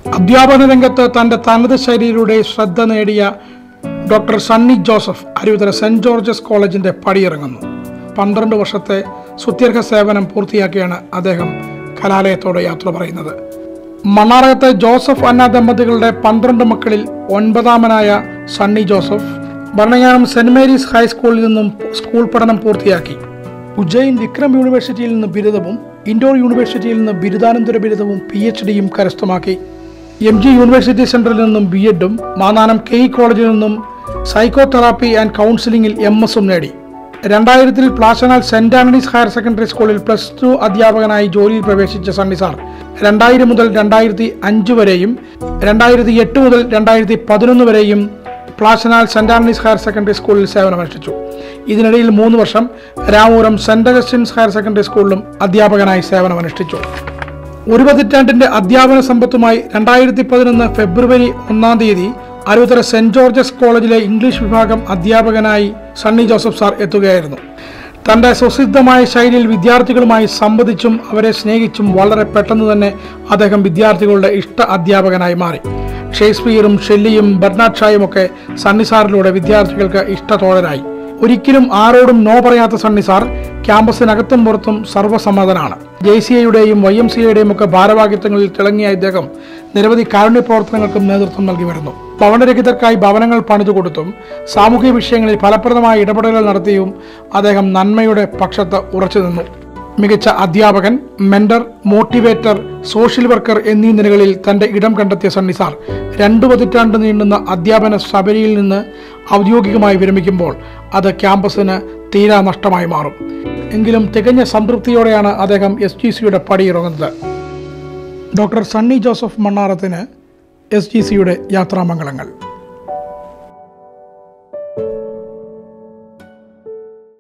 അധ്യാപന രംഗത്ത് തന്റെ തനത് ശൈലിയിലൂടെ ശ്രദ്ധ നേടിയ ഡോക്ടർ സണ്ണി ജോസഫ് അരുവിതര സെന്റ് ജോർജസ് കോളേജിന്റെ പടിയിറങ്ങുന്നു പന്ത്രണ്ട് വർഷത്തെ സുത്യർഹ സേവനം പൂർത്തിയാക്കിയാണ് അദ്ദേഹം കലാലയത്തോട് യാത്ര പറയുന്നത് മണ്ണാറകത്തെ ജോസഫ് അന്ന ദമ്പതികളുടെ പന്ത്രണ്ട് മക്കളിൽ ഒൻപതാമനായ സണ്ണി ജോസഫ് ഭരണങ്ങാനം സെന്റ് മേരീസ് ഹൈസ്കൂളിൽ നിന്നും സ്കൂൾ പഠനം പൂർത്തിയാക്കി ഉജ്ജയിൻ വിക്രം യൂണിവേഴ്സിറ്റിയിൽ നിന്ന് ബിരുദവും ഇൻഡോർ യൂണിവേഴ്സിറ്റിയിൽ നിന്ന് ബിരുദാനന്തര ബിരുദവും പി എച്ച് ഡിയും കരസ്ഥമാക്കി എം ജി യൂണിവേഴ്സിറ്റി സെന്ററിൽ നിന്നും ബി എഡും മാന്നാനം കെ ഇ കോളേജിൽ നിന്നും സൈക്കോ തെറാപ്പി ആൻഡ് കൗൺസിലിംഗിൽ എം എസും നേടി രണ്ടായിരത്തിൽ പ്ലാസനാൽ സെന്റ് ആന്റണീസ് ഹയർ സെക്കൻഡറി സ്കൂളിൽ പ്ലസ് ടു അധ്യാപകനായി ജോലിയിൽ പ്രവേശിച്ച സണ്ണി സാർ രണ്ടായിരം മുതൽ രണ്ടായിരത്തി അഞ്ച് വരെയും രണ്ടായിരത്തി എട്ട് മുതൽ രണ്ടായിരത്തി പതിനൊന്ന് വരെയും പ്ലാസനാൽ സെന്റ് ആന്റണീസ് ഹയർ സെക്കൻഡറി സ്കൂളിൽ സേവനമനുഷ്ഠിച്ചു ഇതിനിടയിൽ മൂന്ന് വർഷം രാമൂരം സെന്റ് അഗസ്റ്റിൻസ് ഹയർ സെക്കൻഡറി സ്കൂളിലും അധ്യാപകനായി സേവനമനുഷ്ഠിച്ചു ഒരു പതിറ്റാണ്ടിന്റെ അധ്യാപന സമ്പത്തുമായി രണ്ടായിരത്തി പതിനൊന്ന് ഫെബ്രുവരി ഒന്നാം തീയതി അരുത്തര സെന്റ് ജോർജസ് കോളേജിലെ ഇംഗ്ലീഷ് വിഭാഗം അധ്യാപകനായി സണ്ണി ജോസഫ് സാർ എത്തുകയായിരുന്നു തന്റെ സുസിദ്ധമായ ശൈലിയിൽ വിദ്യാർത്ഥികളുമായി സംവദിച്ചും അവരെ സ്നേഹിച്ചും വളരെ പെട്ടെന്ന് തന്നെ അദ്ദേഹം വിദ്യാർത്ഥികളുടെ ഇഷ്ട അധ്യാപകനായി മാറി ഷേക്സ്പിയറും ഷെല്ലിയും ബർണാഡ് ഷായും ഒക്കെ സണ്ണി സാറിലൂടെ വിദ്യാർത്ഥികൾക്ക് ഇഷ്ടത്തോഴരായി ഒരിക്കലും ആരോടും നോ പറയാത്ത സണ്ണി സാർ ക്യാമ്പസിനകത്തും പുറത്തും സർവ്വസമ്മതനാണ് ജെ സി ഐയുടെയും വൈ എം സി ഐയുടെയും ഒക്കെ ഭാരവാഹിത്വങ്ങളിൽ തിളങ്ങിയ ഇദ്ദേഹം നിരവധി കാരുണ്യ പ്രവർത്തനങ്ങൾക്കും നേതൃത്വം നൽകി വരുന്നു ഭവനരഹിതർക്കായി ഭവനങ്ങൾ പണിതു കൊടുത്തും സാമൂഹിക വിഷയങ്ങളിൽ ഫലപ്രദമായ ഇടപെടലുകൾ നടത്തിയും അദ്ദേഹം നന്മയുടെ പക്ഷത്ത് ഉറച്ചു നിന്നു മികച്ച അധ്യാപകൻ മെന്റർ മോട്ടിവേറ്റർ സോഷ്യൽ വർക്കർ എന്നീ നിലകളിൽ തന്റെ ഇടം കണ്ടെത്തിയ സണ്ണി സാർ രണ്ടു പതിറ്റാണ്ട് നീണ്ടുന്ന അധ്യാപന സബരിയിൽ നിന്ന് ഔദ്യോഗികമായി വിരമിക്കുമ്പോൾ അത് ക്യാമ്പസിന് തീരാ നഷ്ടമായി മാറും എങ്കിലും തികഞ്ഞ സംതൃപ്തിയോടെയാണ് അദ്ദേഹം എസ് ജി സിയുടെ പടിയിറങ്ങുന്നത് ഡോക്ടർ സണ്ണി ജോസഫ് മണ്ണാറത്തിന് എസ് ജി സിയുടെ യാത്രാമംഗളങ്ങൾ